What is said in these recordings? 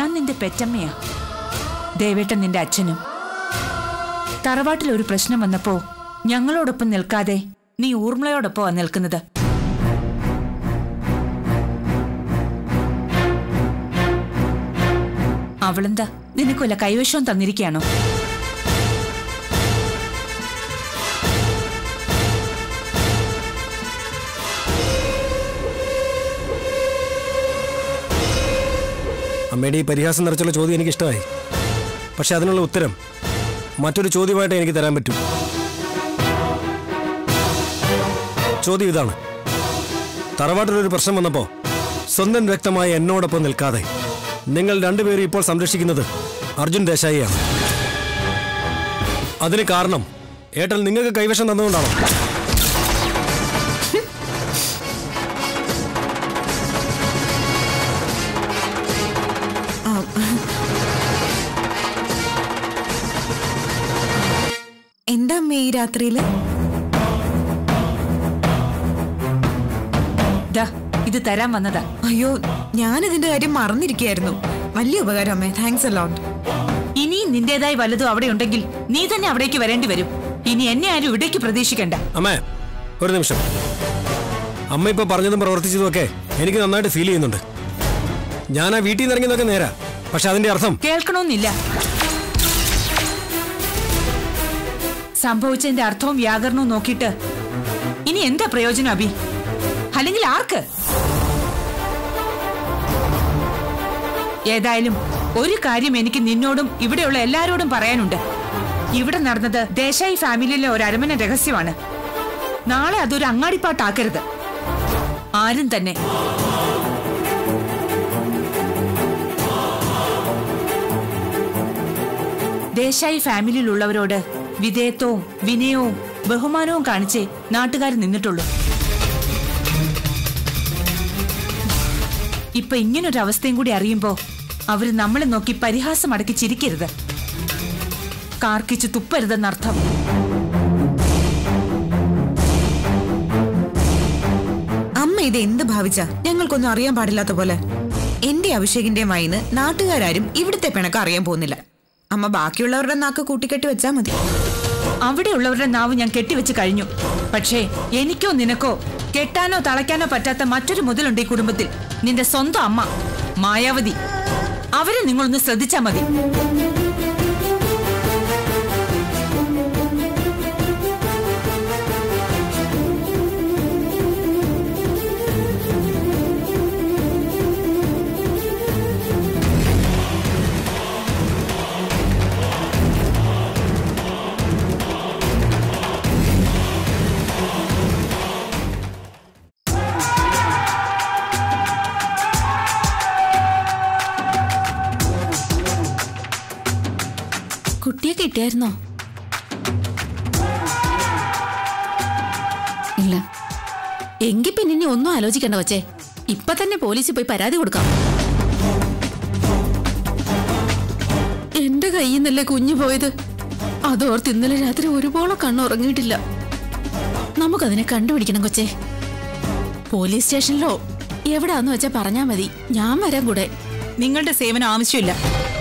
ഞാൻ നിന്റെ പെറ്റമ്മയാ ദേവേട്ടൻ നിന്റെ അച്ഛനും തറവാട്ടിൽ ഒരു പ്രശ്നം വന്നപ്പോ ഞങ്ങളോടൊപ്പം നിൽക്കാതെ നീ ഊർമിളയോടൊപ്പമാ നിൽക്കുന്നത് അവളെന്താ നിനക്കൊല്ല കൈവശവും തന്നിരിക്കുകയാണോ അമ്മയുടെ ഈ പരിഹാസം നിറച്ചുള്ള ചോദ്യം എനിക്ക് ഇഷ്ടമായി പക്ഷെ അതിനുള്ള ഉത്തരം മറ്റൊരു ചോദ്യമായിട്ട് എനിക്ക് തരാൻ പറ്റും ചോദ്യം ഇതാണ് തറവാട്ടിലൊരു പ്രശ്നം വന്നപ്പോൾ സ്വന്തം വ്യക്തമായി എന്നോടൊപ്പം നിൽക്കാതെ നിങ്ങൾ രണ്ടുപേരും ഇപ്പോൾ സംരക്ഷിക്കുന്നത് അർജുൻ ദേശായിയാണ് അതിന് കാരണം ഏട്ടൻ നിങ്ങൾക്ക് കൈവശം തന്നുകൊണ്ടാണോ എന്താ അമ്മേ ഈ രാത്രിയില് ദാ ഇത് തരാൻ വന്നതാ അയ്യോ ഞാൻ ഇതിന്റെ കാര്യം മറന്നിരിക്കുകയായിരുന്നു വലിയ ഉപകാരം അമ്മേ താങ്ക്സ് അലോട്ട് ഇനിയും നിന്റേതായി വല്ലതും അവിടെ ഉണ്ടെങ്കിൽ നീ തന്നെ അവിടേക്ക് വരേണ്ടി വരും ഇനി എന്നെ ആരും ഇവിടേക്ക് പ്രതീക്ഷിക്കണ്ട അമ്മേ ഒരു നിമിഷം അമ്മ ഇപ്പൊ പറഞ്ഞതും പ്രവർത്തിച്ചതും ഒക്കെ എനിക്ക് നന്നായിട്ട് ഫീൽ ചെയ്യുന്നുണ്ട് ഞാൻ ആ വീട്ടിൽ നിന്ന് ഇറങ്ങിയതൊക്കെ നേരാ പക്ഷെ അതിന്റെ അർത്ഥം കേൾക്കണമെന്നില്ല സംഭവിച്ചതിന്റെ അർത്ഥവും വ്യാകരണവും നോക്കിയിട്ട് ഇനി എന്താ പ്രയോജനം അഭി അല്ലെങ്കിൽ ആർക്ക് ഏതായാലും ഒരു കാര്യം എനിക്ക് നിന്നോടും ഇവിടെയുള്ള എല്ലാരോടും പറയാനുണ്ട് ഇവിടെ നടന്നത് ദേശായി ഫാമിലിയിലെ ഒരു അരമന രഹസ്യമാണ് നാളെ അതൊരു അങ്ങാടിപ്പാട്ടാക്കരുത് ആരും തന്നെ ദേശായി ഫാമിലിയിലുള്ളവരോട് വിധേയത്വവും വിനയവും ബഹുമാനവും കാണിച്ചേ നാട്ടുകാർ നിന്നിട്ടുള്ളൂ ഇപ്പൊ ഇങ്ങനൊരു അവസ്ഥയും കൂടി അറിയുമ്പോ അവര് നമ്മളെ നോക്കി പരിഹാസം അടക്കി ചിരിക്കരുത് കാർക്കിച്ച് തുപ്പരുതെന്നർത്ഥം അമ്മ ഇത് എന്ത് ഭാവിച്ച ഞങ്ങൾക്കൊന്നും അറിയാൻ പാടില്ലാത്ത പോലെ എന്റെ അഭിഷേകിന്റെ വൈന്ന് നാട്ടുകാരും ഇവിടുത്തെ പിണക്കം അറിയാൻ പോകുന്നില്ല അമ്മ ബാക്കിയുള്ളവരുടെ നാക്ക് കൂട്ടിക്കെട്ടി വെച്ചാ മതി അവിടെയുള്ളവരുടെ നാവ് ഞാൻ കെട്ടിവെച്ച് കഴിഞ്ഞു പക്ഷേ എനിക്കോ നിനക്കോ കെട്ടാനോ തളയ്ക്കാനോ പറ്റാത്ത മറ്റൊരു മുതലുണ്ട് ഈ കുടുംബത്തിൽ നിന്റെ സ്വന്തം അമ്മ മായാവതി അവരെ നിങ്ങളൊന്ന് ശ്രദ്ധിച്ചാ മതി കുട്ടിയെ കിട്ടിയായിരുന്നോ ഇല്ല എങ്കിൽ പിന്നെ ഇനി ഒന്നും ആലോചിക്കണ്ട വച്ചേ ഇപ്പൊ തന്നെ പോലീസിൽ പോയി പരാതി കൊടുക്കാം എന്റെ കയ്യിൽ നിന്നല്ലേ കുഞ്ഞു പോയത് അതോർത്ത് ഇന്നലെ രാത്രി ഒരുപോലെ കണ്ണുറങ്ങിയിട്ടില്ല നമുക്കതിനെ കണ്ടുപിടിക്കണം കൊച്ചേ പോലീസ് സ്റ്റേഷനിലോ എവിടാന്ന് വെച്ചാ പറഞ്ഞാ മതി ഞാൻ വരാം കൂടെ നിങ്ങളുടെ സേവനം ആവശ്യമില്ല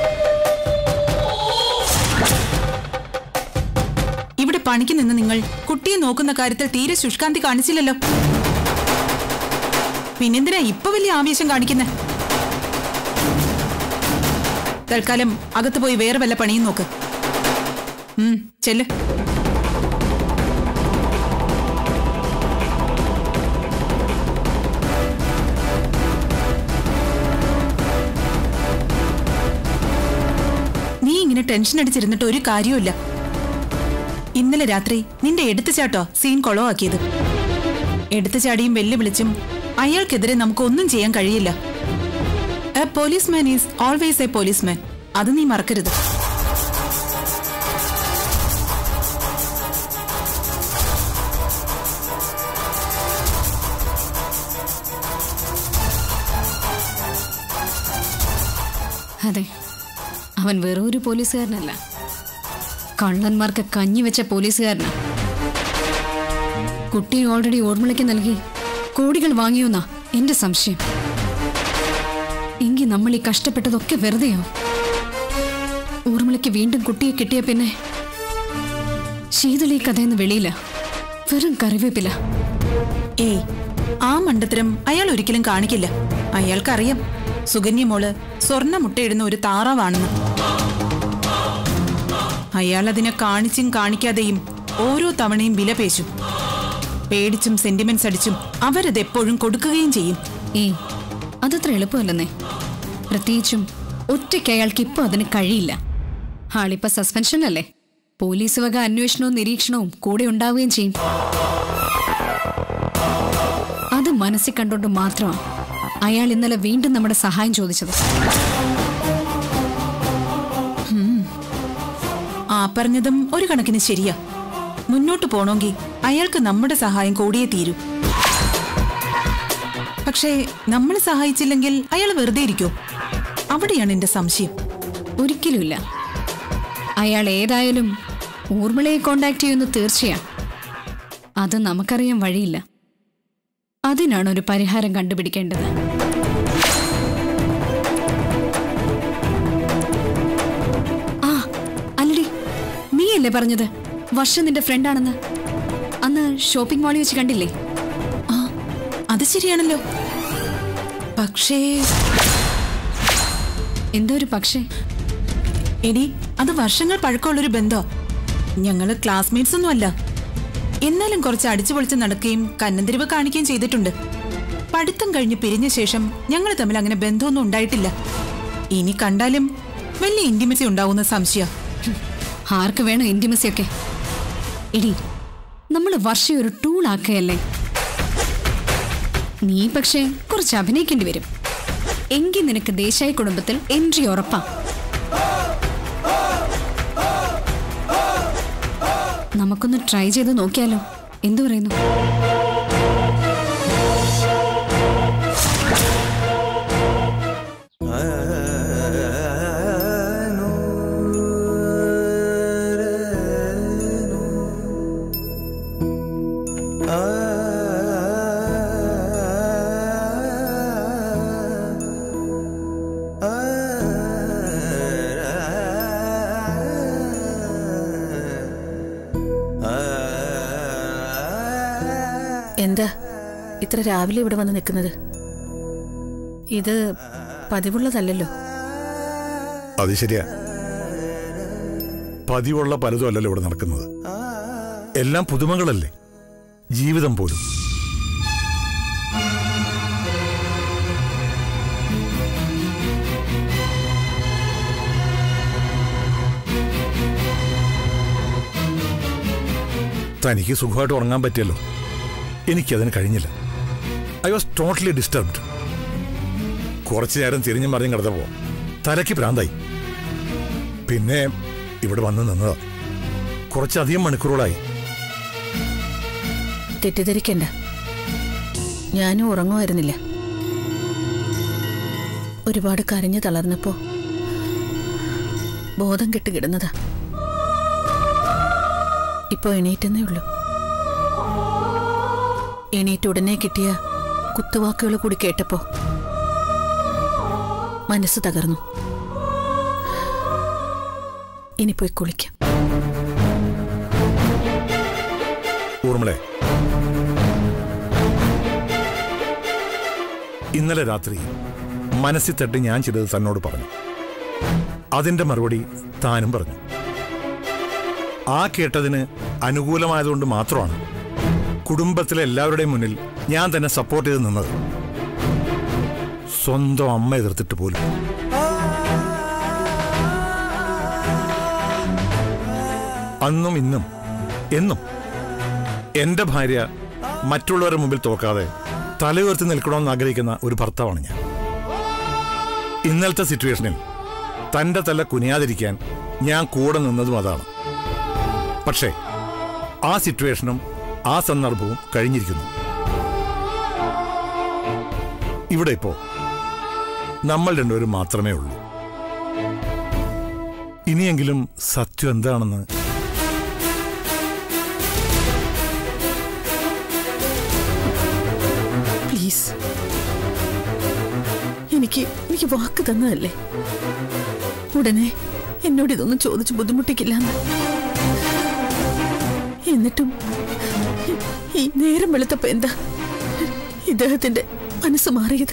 ഇവിടെ പണിക്ക് നിന്ന് നിങ്ങൾ കുട്ടിയെ നോക്കുന്ന കാര്യത്തിൽ തീരെ ശുഷ്കാന്തി കാണിച്ചില്ലല്ലോ പിന്നെന്തിനാ ഇപ്പൊ വലിയ ആവേശം കാണിക്കുന്നെ തൽക്കാലം അകത്ത് പോയി വേറെ വല്ല പണിയും നോക്ക് ഉം ചെല്ല് നീ ഇങ്ങനെ ടെൻഷൻ അടിച്ചിരുന്നിട്ട് ഒരു കാര്യവുമില്ല ഇന്നലെ രാത്രി നിന്റെ എടുത്തുചാട്ടോ സീൻ കൊളവാക്കിയത് എടുത്തുചാടിയും വെല്ലുവിളിച്ചും അയാൾക്കെതിരെ നമുക്കൊന്നും ചെയ്യാൻ കഴിയില്ല a policeman is always a policeman അത് നീ മറക്കരുത് അതെ അവൻ വെറും ഒരു പോലീസുകാരനല്ല കള്ളന്മാർക്ക് കഞ്ഞി വെച്ച പോലീസുകാരനാ കുട്ടിയെ ഓൾറെഡി ഓർമ്മളയ്ക്ക് നൽകി കോടികൾ വാങ്ങിയോന്നാ എന്റെ സംശയം എങ്കിൽ നമ്മൾ ഈ കഷ്ടപ്പെട്ടതൊക്കെ വെറുതെയാവും ഊർമിളയ്ക്ക് വീണ്ടും കുട്ടിയെ കിട്ടിയ പിന്നെ ശീതളി കഥയെന്ന് വെളിയില്ല വെറും കറിവേപ്പില ഏയ് ആ മണ്ടത്തരം അയാൾ ഒരിക്കലും കാണിക്കില്ല അയാൾക്കറിയാം സുകന്യ മോള് സ്വർണ്ണ മുട്ടയിടുന്ന ഒരു താറാവാണെന്ന് അയാൾ അതിനെ കാണിച്ചും കാണിക്കാതെയും ഓരോ തവണയും വിലപേശും പേടിച്ചും സെന്റിമെന്റ്സ് അടിച്ചും അവരത് എപ്പോഴും കൊടുക്കുകയും ചെയ്യും ഏയ് അതത്ര എളുപ്പമല്ലെന്നേ പ്രത്യേകിച്ചും ഒറ്റയ്ക്ക് അയാൾക്ക് ഇപ്പോൾ അതിന് കഴിയില്ല ആളിപ്പോ സസ്പെൻഷനല്ലേ പോലീസ് വക അന്വേഷണവും നിരീക്ഷണവും കൂടെ ഉണ്ടാവുകയും ചെയ്യും അത് മനസ്സിൽ കണ്ടുകൊണ്ട് മാത്രമാണ് അയാൾ ഇന്നലെ വീണ്ടും നമ്മുടെ സഹായം ചോദിച്ചത് ആ പറഞ്ഞതും ഒരു കണക്കിന് ശരിയാ മുന്നോട്ട് പോണമെങ്കിൽ അയാൾക്ക് നമ്മുടെ സഹായം കൂടിയേ തീരൂ പക്ഷേ നമ്മൾ സഹായിച്ചില്ലെങ്കിൽ അയാൾ വെറുതെ ഇരിക്കോ അവിടെയാണ് എന്റെ സംശയം ഒരിക്കലുമില്ല അയാൾ ഏതായാലും ഊർമിളയെ കോണ്ടാക്ട് ചെയ്യുമെന്ന് തീർച്ചയാ അത് നമുക്കറിയാൻ വഴിയില്ല അതിനാണ് ഒരു പരിഹാരം കണ്ടുപിടിക്കേണ്ടത് ആ അല്ലടി നീയല്ലേ പറഞ്ഞത് വർഷ നിന്റെ ഫ്രണ്ടാണെന്ന് അന്ന് ഷോപ്പിംഗ് മാളിൽ വെച്ച് കണ്ടില്ലേ ആ അത് ശരിയാണല്ലോ പക്ഷേ എന്തോ ഒരു പക്ഷേ എടി അത് വർഷങ്ങൾ പഴക്കമുള്ളൊരു ബന്ധോ ഞങ്ങള് ക്ലാസ്മേറ്റ്സ് ഒന്നും അല്ല എന്നാലും കുറച്ച് അടിച്ചു പൊളിച്ച് നടക്കുകയും കന്നന്തിരിവ് കാണിക്കുകയും ചെയ്തിട്ടുണ്ട് പഠിത്തം കഴിഞ്ഞ് പിരിഞ്ഞ ശേഷം ഞങ്ങൾ തമ്മിൽ അങ്ങനെ ബന്ധമൊന്നും ഉണ്ടായിട്ടില്ല ഇനി കണ്ടാലും വലിയ ഇന്റിമസി ഉണ്ടാവുന്ന സംശയ ആർക്ക് വേണം ഇന്റിമസി ഒക്കെ എടി നമ്മൾ വർഷ ഒരു ടൂൾ ആക്കുകയല്ലേ നീ പക്ഷേ കുറച്ച് അഭിനയിക്കേണ്ടി വരും എങ്കിൽ നിനക്ക് ദേശായി കുടുംബത്തിൽ എൻട്രി ഉറപ്പാ നമുക്കൊന്ന് ട്രൈ ചെയ്ത് നോക്കിയാലോ എന്തു പറയുന്നു എന്താ ഇത്ര രാവിലെ ഇവിടെ വന്ന് നിൽക്കുന്നത് ഇത് പതിവുള്ളതല്ലല്ലോ അത് ശരിയാ പതിവുള്ള പലതും അല്ലല്ലോ ഇവിടെ നടക്കുന്നത് എല്ലാം പുതുമകളല്ലേ ജീവിതം പോലും തനിക്ക് സുഖമായിട്ട് ഉറങ്ങാൻ പറ്റിയല്ലോ എനിക്കതിന് കഴിഞ്ഞില്ല ഐ വാസ് ടോട്ടലി ഡിസ്റ്റർബ്ഡ് കുറച്ചു നേരം തിരിഞ്ഞും മറിഞ്ഞും കിടന്നപ്പോ തലയ്ക്ക് ഭ്രാന്തായി പിന്നെ ഇവിടെ വന്ന് നിന്നതാ കുറച്ചധികം മണിക്കൂറുകളായി തെറ്റിദ്ധരിക്കണ്ട ഞാനും ഉറങ്ങുമായിരുന്നില്ല ഒരുപാട് കരഞ്ഞു തളർന്നപ്പോ ബോധം കെട്ട് കിടന്നതാ ഇപ്പൊ എണീറ്റെന്നേ ഉള്ളൂ എണീറ്റ് ഉടനെ കിട്ടിയ കുത്തുവാക്കുകൾ കൂടി കേട്ടപ്പോ മനസ്സ് തകർന്നു ഇനി പോയി കുളിക്കാം ഊർമിളെ ഇന്നലെ രാത്രി മനസ്സിൽ തട്ടി ഞാൻ ചെയ്തത് തന്നോട് പറഞ്ഞു അതിന്റെ മറുപടി താനും പറഞ്ഞു ആ കേട്ടതിന് അനുകൂലമായതുകൊണ്ട് മാത്രമാണ് കുടുംബത്തിലെ എല്ലാവരുടെയും മുന്നിൽ ഞാൻ തന്നെ സപ്പോർട്ട് ചെയ്ത് നിന്നത് സ്വന്തം അമ്മ എതിർത്തിട്ട് പോലും അന്നും ഇന്നും എന്നും എന്റെ ഭാര്യ മറ്റുള്ളവരുടെ മുമ്പിൽ തോക്കാതെ തലയുയർത്തി നിൽക്കണമെന്ന് ആഗ്രഹിക്കുന്ന ഒരു ഭർത്താവാണ് ഞാൻ ഇന്നലത്തെ സിറ്റുവേഷനിൽ തന്റെ തല കുനിയാതിരിക്കാൻ ഞാൻ കൂടെ നിന്നതും അതാണ് പക്ഷേ ആ സിറ്റുവേഷനും ആ സന്ദർഭവും കഴിഞ്ഞിരിക്കുന്നു ഇവിടെ ഇപ്പോ നമ്മൾ രണ്ടുപേരും മാത്രമേ ഉള്ളൂ ഇനിയെങ്കിലും സത്യം എന്താണെന്ന് പ്ലീസ് എനിക്ക് എനിക്ക് വാക്ക് തന്നതല്ലേ ഉടനെ എന്നോട് ഇതൊന്നും ചോദിച്ച് ബുദ്ധിമുട്ടിക്കില്ലെന്ന് എന്നിട്ടും ഈ നേരം വെളുത്തപ്പോ എന്താ ഇദ്ദേഹത്തിന്റെ മനസ്സ് മാറിയത്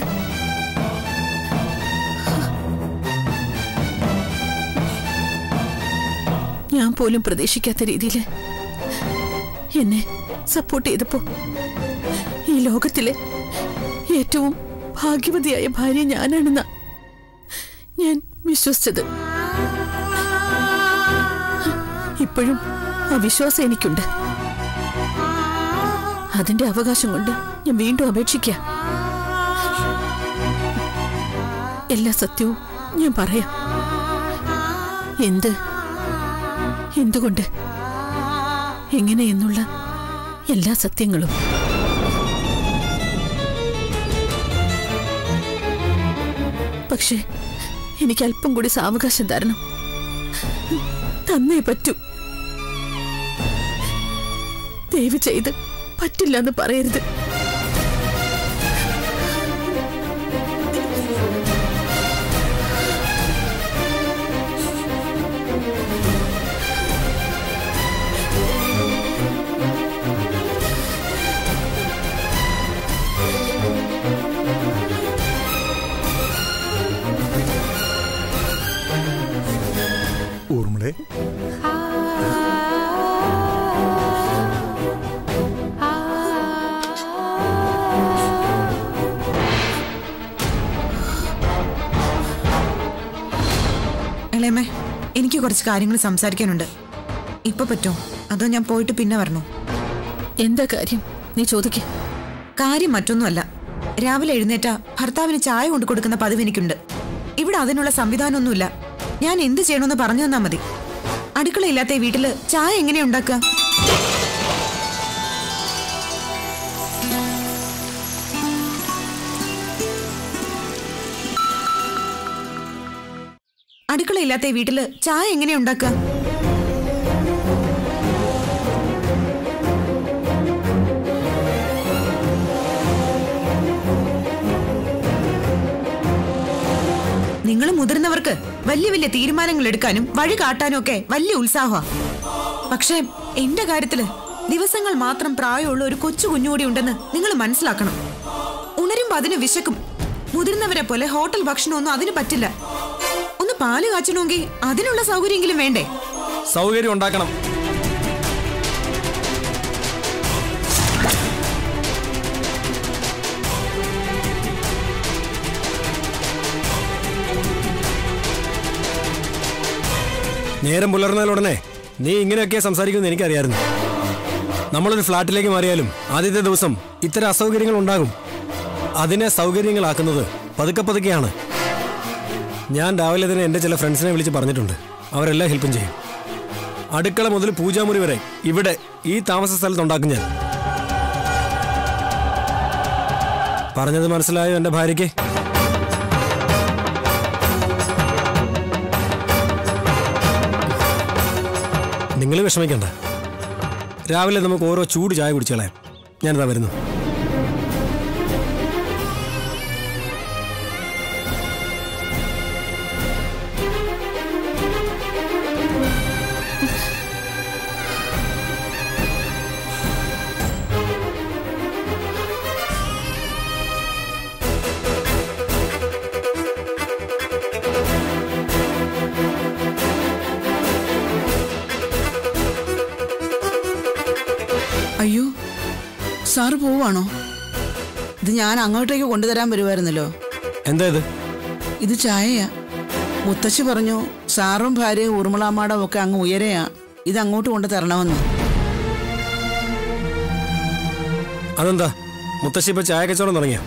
ഞാൻ പോലും പ്രതീക്ഷിക്കാത്ത രീതിയിൽ എന്നെ സപ്പോർട്ട് ചെയ്തപ്പോ ഈ ലോകത്തിലെ ഏറ്റവും ഭാഗ്യവതിയായ ഭാര്യ ഞാനാണെന്ന ഞാൻ വിശ്വസിച്ചത് ഇപ്പോഴും ആ വിശ്വാസം എനിക്കുണ്ട് അതിന്റെ അവകാശം കൊണ്ട് ഞാൻ വീണ്ടും അപേക്ഷിക്ക എല്ലാ സത്യവും ഞാൻ പറയാം എന്ത് എന്തുകൊണ്ട് എങ്ങനെയെന്നുള്ള എല്ലാ സത്യങ്ങളും പക്ഷേ എനിക്ക് അല്പം കൂടി സാവകാശം തരണം തന്നേ പറ്റൂ ദയവ് ചെയ്ത് പറ്റില്ല എന്ന് പറയരുത് ഊർമിളെ ഇളയമ്മേ എനിക്ക് കുറച്ച് കാര്യങ്ങൾ സംസാരിക്കാനുണ്ട് ഇപ്പൊ പറ്റോ അതോ ഞാൻ പോയിട്ട് പിന്നെ വരണോ എന്താ കാര്യം നീ ചോദിക്ക കാര്യം മറ്റൊന്നുമല്ല രാവിലെ എഴുന്നേറ്റ ഭർത്താവിന് ചായ കൊണ്ടു കൊടുക്കുന്ന പതിവ് എനിക്കുണ്ട് ഇവിടെ അതിനുള്ള സംവിധാനമൊന്നുമില്ല ഞാൻ എന്ത് ചെയ്യണമെന്ന് പറഞ്ഞു തന്നാ മതി അടുക്കളയില്ലാത്ത ഈ വീട്ടില് ചായ എങ്ങനെയാ ഉണ്ടാക്കുക അടുക്കളയില്ലാത്ത ഈ വീട്ടില് ചായ എങ്ങനെയാ ഉണ്ടാക്കുക നിങ്ങൾ മുതിർന്നവർക്ക് വലിയ വലിയ തീരുമാനങ്ങൾ എടുക്കാനും വഴി കാട്ടാനും ഒക്കെ വലിയ ഉത്സാഹമാണ് പക്ഷേ എന്റെ കാര്യത്തില് ദിവസങ്ങൾ മാത്രം പ്രായമുള്ള ഒരു കൊച്ചു കുഞ്ഞുകൂടി ഉണ്ടെന്ന് നിങ്ങൾ മനസ്സിലാക്കണം ഉണരുമ്പോ അതിന് വിശക്കും മുതിർന്നവരെ പോലെ ഹോട്ടൽ ഭക്ഷണമൊന്നും അതിന് പറ്റില്ല ഒന്ന് പാല് കാച്ചണമെങ്കിൽ അതിനുള്ള സൗകര്യമെങ്കിലും വേണ്ടേ സൗകര്യം ഉണ്ടാക്കണം നേരം പുലർന്നാൽ ഉടനെ നീ ഇങ്ങനെയൊക്കെ സംസാരിക്കുമെന്ന് എനിക്കറിയായിരുന്നു നമ്മളൊരു ഫ്ലാറ്റിലേക്ക് മാറിയാലും ആദ്യത്തെ ദിവസം ഇത്തരം അസൗകര്യങ്ങൾ ഉണ്ടാകും അതിനെ സൗകര്യങ്ങളാക്കുന്നത് പതുക്കെ പതുക്കെയാണ് ഞാൻ രാവിലെ തന്നെ എൻ്റെ ചില ഫ്രണ്ട്സിനെ വിളിച്ച് പറഞ്ഞിട്ടുണ്ട് അവരെല്ലാം ഹെൽപ്പും ചെയ്യും അടുക്കള മുതൽ പൂജാമുറി വരെ ഇവിടെ ഈ താമസ സ്ഥലത്ത് ഉണ്ടാക്കും ഞാൻ പറഞ്ഞത് മനസ്സിലായോ എൻ്റെ ഭാര്യയ്ക്ക് നിങ്ങൾ വിഷമിക്കണ്ട രാവിലെ നമുക്ക് ഓരോ ചൂട് ചായ കുടിച്ചു കളയാം ഞാനിതാ വരുന്നു അയ്യോ സാറ് പോവാണോ ഇത് ഞാൻ അങ്ങോട്ടേക്ക് കൊണ്ടുതരാൻ വരുമായിരുന്നല്ലോ എന്താ ഇത് ഇത് ചായയാ മുത്തശ്ശി പറഞ്ഞു സാറും ഭാര്യയും ഊർമിളാമാടം ഒക്കെ അങ്ങ് ഉയരെയാ ഇത് അങ്ങോട്ട് കൊണ്ടു തരണമെന്ന് അതെന്താ മുത്തശ്ശി ഇപ്പൊ ചായ കച്ചവടം തുടങ്ങിയ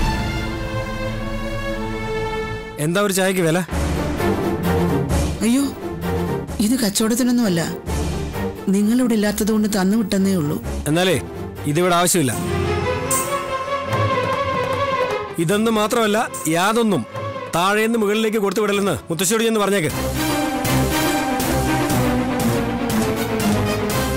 എന്താ ഒരു ചായക്ക് വില അയ്യോ ഇത് കച്ചവടത്തിനൊന്നുമല്ല നിങ്ങളിവിടെ ഇല്ലാത്തത് കൊണ്ട് തന്നു വിട്ടെന്നേ ഉള്ളൂ എന്നാലേ ഇതിവിടെ ആവശ്യമില്ല ഇതൊന്നും മാത്രമല്ല യാതൊന്നും താഴേന്ന് മുകളിലേക്ക് കൊടുത്തു വിടലെന്ന് മുത്തശ്ശിയോട് ചെന്ന് പറഞ്ഞേക്ക്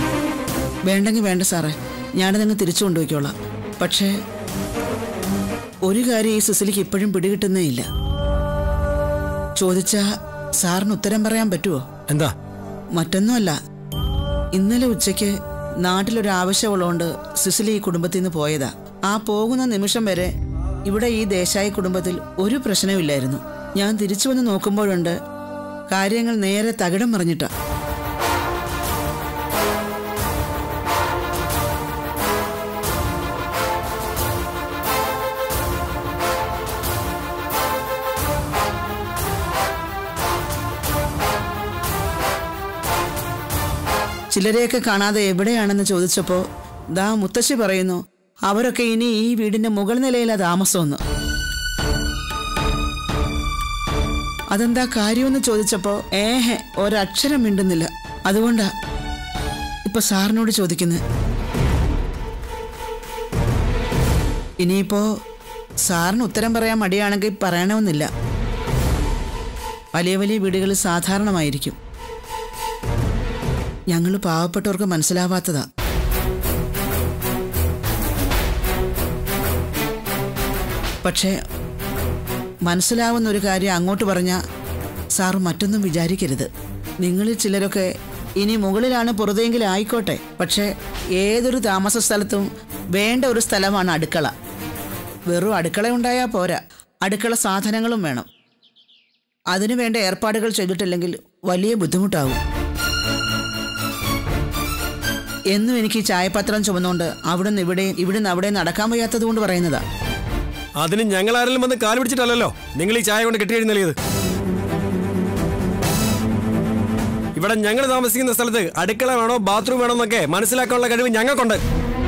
വേണ്ടെങ്കിൽ വേണ്ട സാറേ ഞാനതങ്ങ് തിരിച്ചു കൊണ്ടുപോയിക്കോളാം പക്ഷേ ഒരു കാര്യം ഈ സിസിലിക്ക് ഇപ്പോഴും പിടികിട്ടുന്നേ ഇല്ല ചോദിച്ചാ സാറിന് ഉത്തരം പറയാൻ പറ്റുമോ എന്താ മറ്റൊന്നുമല്ല ഇന്നലെ ഉച്ചയ്ക്ക് നാട്ടിലൊരു ആവശ്യമുള്ളതുകൊണ്ട് സിസിലി ഈ കുടുംബത്തിൽ നിന്ന് പോയതാ ആ പോകുന്ന നിമിഷം വരെ ഇവിടെ ഈ ദേശായി കുടുംബത്തിൽ ഒരു പ്രശ്നമില്ലായിരുന്നു ഞാൻ തിരിച്ചു വന്ന് നോക്കുമ്പോഴുണ്ട് കാര്യങ്ങൾ നേരെ തകിടം മറിഞ്ഞിട്ടാ ചിലരെയൊക്കെ കാണാതെ എവിടെയാണെന്ന് ചോദിച്ചപ്പോൾ ദാ മുത്തശ്ശി പറയുന്നു അവരൊക്കെ ഇനി ഈ വീടിന്റെ മുകൾ നിലയിലാ താമസമെന്ന് അതെന്താ കാര്യമെന്ന് ചോദിച്ചപ്പോ ഏഹെ ഒരക്ഷരം മിണ്ടുന്നില്ല അതുകൊണ്ടാ ഇപ്പൊ സാറിനോട് ചോദിക്കുന്നത് ഇനിയിപ്പോ സാറിന് ഉത്തരം പറയാൻ മടിയാണെങ്കിൽ പറയണമെന്നില്ല വലിയ വലിയ വീടുകളിൽ സാധാരണമായിരിക്കും ഞങ്ങൾ പാവപ്പെട്ടവർക്ക് മനസ്സിലാവാത്തതാ പക്ഷേ മനസ്സിലാവുന്ന ഒരു കാര്യം അങ്ങോട്ട് പറഞ്ഞാൽ സാറ് മറ്റൊന്നും വിചാരിക്കരുത് നിങ്ങളിൽ ചിലരൊക്കെ ഇനി മുകളിലാണ് പുറതെങ്കിലും ആയിക്കോട്ടെ പക്ഷേ ഏതൊരു താമസ സ്ഥലത്തും വേണ്ട ഒരു സ്ഥലമാണ് അടുക്കള വെറും അടുക്കള ഉണ്ടായാൽ പോരാ അടുക്കള സാധനങ്ങളും വേണം അതിനു വേണ്ട ഏർപ്പാടുകൾ ചെയ്തിട്ടില്ലെങ്കിൽ വലിയ ബുദ്ധിമുട്ടാവും എന്നും എനിക്ക് ഈ ചായപത്രം ചുമന്നുകൊണ്ട് അവിടുന്ന് ഇവിടെ ഇവിടുന്ന് അവിടെ നടക്കാൻ വയ്യാത്തത് കൊണ്ട് പറയുന്നതാ അതിന് ഞങ്ങൾ ആരെങ്കിലും വന്ന് കാല് പിടിച്ചിട്ടല്ലല്ലോ നിങ്ങൾ ഈ ചായ കൊണ്ട് കെട്ടി നൽകിയത് ഇവിടെ ഞങ്ങൾ താമസിക്കുന്ന സ്ഥലത്ത് അടുക്കള വേണോ ബാത്റൂം വേണോ എന്നൊക്കെ മനസ്സിലാക്കാനുള്ള കഴിവ് ഞങ്ങൾക്കുണ്ട്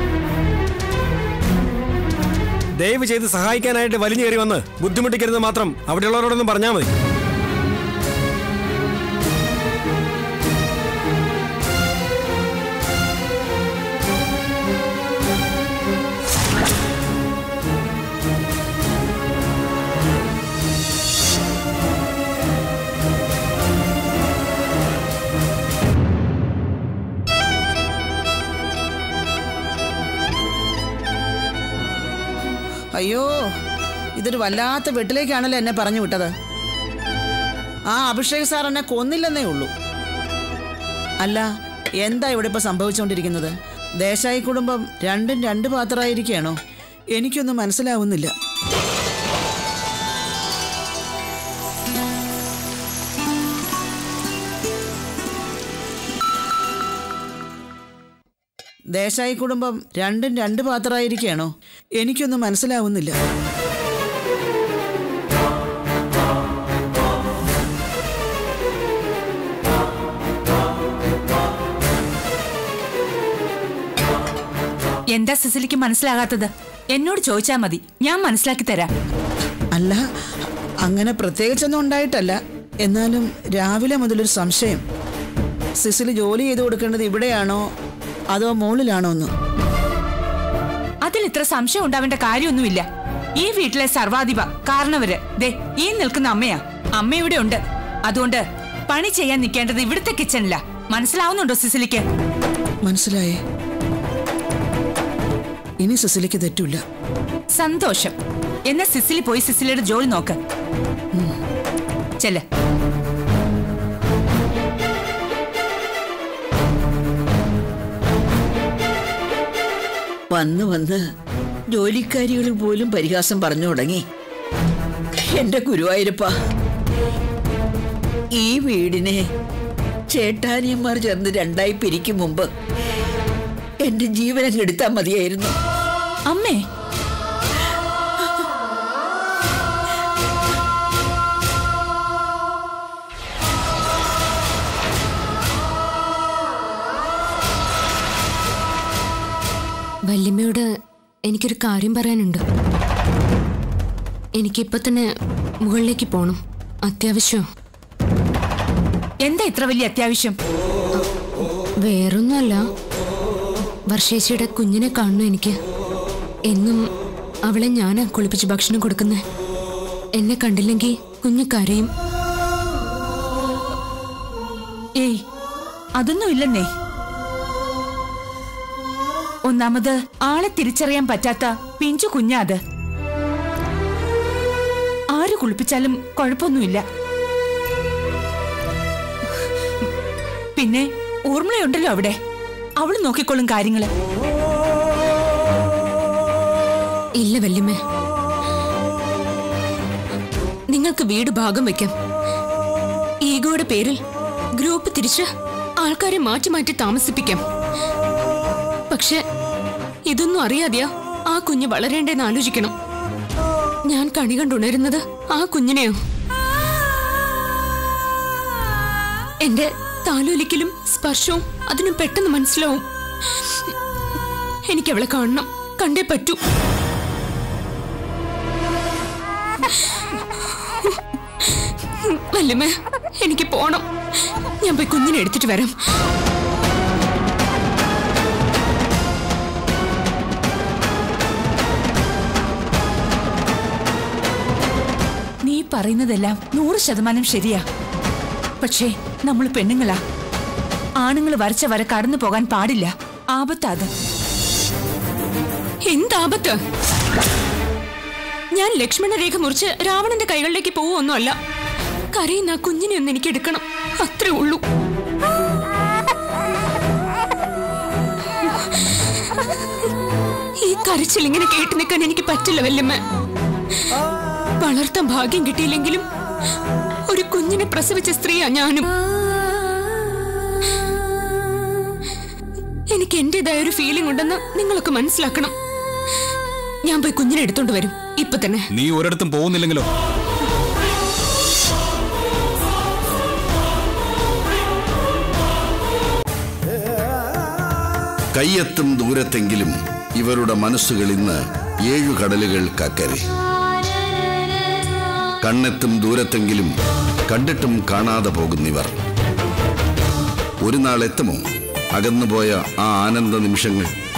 ദയവ് ചെയ്ത് സഹായിക്കാനായിട്ട് വലിഞ്ഞു കയറി വന്ന് ബുദ്ധിമുട്ടിക്കരുത് മാത്രം അവിടെയുള്ളവരോടൊന്നും പറഞ്ഞാൽ മതി അയ്യോ ഇതൊരു വല്ലാത്ത വീട്ടിലേക്കാണല്ലോ എന്നെ പറഞ്ഞു വിട്ടത് ആ അഭിഷേക് സാർ എന്നെ കൊന്നില്ലെന്നേ ഉള്ളൂ അല്ല എന്താ ഇവിടെ ഇപ്പൊ സംഭവിച്ചുകൊണ്ടിരിക്കുന്നത് ദേശായി കുടുംബം രണ്ടും രണ്ട് പാത്രമായിരിക്കുകയാണോ എനിക്കൊന്നും മനസ്സിലാവുന്നില്ല ദേശായി കുടുംബം രണ്ടും രണ്ട് പാത്രമായിരിക്കുകയാണോ എനിക്കൊന്നും മനസ്സിലാവുന്നില്ല എന്താ സിസിലിക്ക് മനസ്സിലാകാത്തത് എന്നോട് ചോദിച്ചാ മതി ഞാൻ മനസ്സിലാക്കി തരാം അല്ല അങ്ങനെ പ്രത്യേകിച്ചൊന്നും ഉണ്ടായിട്ടല്ല എന്നാലും രാവിലെ മുതലൊരു സംശയം സിസിൽ ജോലി ചെയ്തു കൊടുക്കേണ്ടത് ഇവിടെയാണോ അതോ മുകളിലാണോ എന്ന് അതിൽ ഇത്ര സംശയം ഉണ്ടാവേണ്ട കാര്യമൊന്നുമില്ല ഈ വീട്ടിലെ സർവാധിപ കാരണവര് ദേ ഈ നിൽക്കുന്ന അമ്മയാ അമ്മ ഇവിടെ ഉണ്ട് അതുകൊണ്ട് പണി ചെയ്യാൻ നിൽക്കേണ്ടത് ഇവിടുത്തെ കിച്ചണില മനസ്സിലാവുന്നുണ്ടോ സിസിലിക്ക് മനസ്സിലായേ ഇനി സിസിലിക്ക് തെറ്റില്ല സന്തോഷം എന്നാ സിസിലി പോയി സിസിലിയുടെ ജോലി നോക്ക് ചെല്ല് വന്ന് വന്ന് ജോലിക്കാരികൾ പോലും പരിഹാസം പറഞ്ഞു തുടങ്ങി എന്റെ ഗുരുവായൂരപ്പ ഈ വീടിനെ ചേട്ടാനിയന്മാർ ചേർന്ന് രണ്ടായി പിരിക്കും മുമ്പ് എന്റെ ജീവനങ്ങ് എടുത്താൽ മതിയായിരുന്നു അമ്മേ വല്യമ്മയോട് എനിക്കൊരു കാര്യം പറയാനുണ്ട് എനിക്കിപ്പോ തന്നെ മുകളിലേക്ക് പോണം അത്യാവശ്യം എന്താ ഇത്ര വലിയ അത്യാവശ്യം വേറൊന്നുമല്ല വർഷേച്ചിയുടെ കുഞ്ഞിനെ കാണണം എനിക്ക് എന്നും അവളെ ഞാനാ കുളിപ്പിച്ച് ഭക്ഷണം കൊടുക്കുന്നേ എന്നെ കണ്ടില്ലെങ്കിൽ കുഞ്ഞ് കരയും ഏയ് അതൊന്നും ഇല്ലെന്നേ ഒന്നാമത് ആളെ തിരിച്ചറിയാൻ പറ്റാത്ത പിഞ്ചു കുഞ്ഞാ അത് കുളിപ്പിച്ചാലും കുഴപ്പമൊന്നുമില്ല പിന്നെ ഊർമിളയുണ്ടല്ലോ അവിടെ അവള് നോക്കിക്കോളും കാര്യങ്ങള് ഇല്ല വല്യമ്മേ നിങ്ങൾക്ക് വീട് ഭാഗം വെക്കാം ഈഗോയുടെ പേരിൽ ഗ്രൂപ്പ് തിരിച്ച് ആൾക്കാരെ മാറ്റി മാറ്റി താമസിപ്പിക്കാം പക്ഷെ ഇതൊന്നും അറിയാതെയാ ആ കുഞ്ഞ് വളരേണ്ടെന്ന് ആലോചിക്കണം ഞാൻ കണി കണ്ടുണരുന്നത് ആ കുഞ്ഞിനെയോ എന്റെ താലോലിക്കലും സ്പർശവും അതിന് പെട്ടെന്ന് മനസ്സിലാവും എനിക്ക് അവളെ കാണണം കണ്ടേ പറ്റൂ വല്യമ്മേ എനിക്ക് പോണം ഞാൻ പോയി കുഞ്ഞിനെ എടുത്തിട്ട് വരാം നീ പറയുന്നതെല്ലാം നൂറ് ശതമാനം ശരിയാ പക്ഷേ നമ്മൾ പെണ്ണുങ്ങളാ ആണുങ്ങൾ വരച്ച വര കടന്നു പോകാൻ പാടില്ല ആപത്താത് എന്താപത്ത് ഞാൻ ലക്ഷ്മണ രേഖ മുറിച്ച് രാവണന്റെ കൈകളിലേക്ക് പോവൊന്നുമല്ല കരയുന്ന ആ കുഞ്ഞിനെ ഒന്ന് എനിക്ക് എടുക്കണം അത്രേ ഉള്ളൂ ഈ കരച്ചിൽ ഇങ്ങനെ കേട്ടു നിൽക്കാൻ എനിക്ക് പറ്റില്ല വല്യമ്മ വളർത്താൻ ഭാഗ്യം കിട്ടിയില്ലെങ്കിലും ഒരു കുഞ്ഞിനെ പ്രസവിച്ച സ്ത്രീയാ ഞാനും എനിക്ക് എന്റേതായ ഒരു ഫീലിംഗ് ഉണ്ടെന്ന് നിങ്ങളൊക്കെ മനസ്സിലാക്കണം ഞാൻ പോയി കുഞ്ഞിനെ എടുത്തോണ്ട് വരും ഇപ്പൊ തന്നെ നീ ഒരിടത്തും പോകുന്നില്ലെങ്കിലോ കയ്യെത്തും ദൂരത്തെങ്കിലും ഇവരുടെ മനസ്സുകൾ ഇന്ന് ഏഴു കടലുകൾക്കക്കരെ കണ്ണെത്തും ദൂരത്തെങ്കിലും കണ്ടിട്ടും കാണാതെ പോകുന്നിവർ ഒരു നാൾ എത്തുമോ അകന്നുപോയ ആ ആനന്ദ നിമിഷങ്ങൾ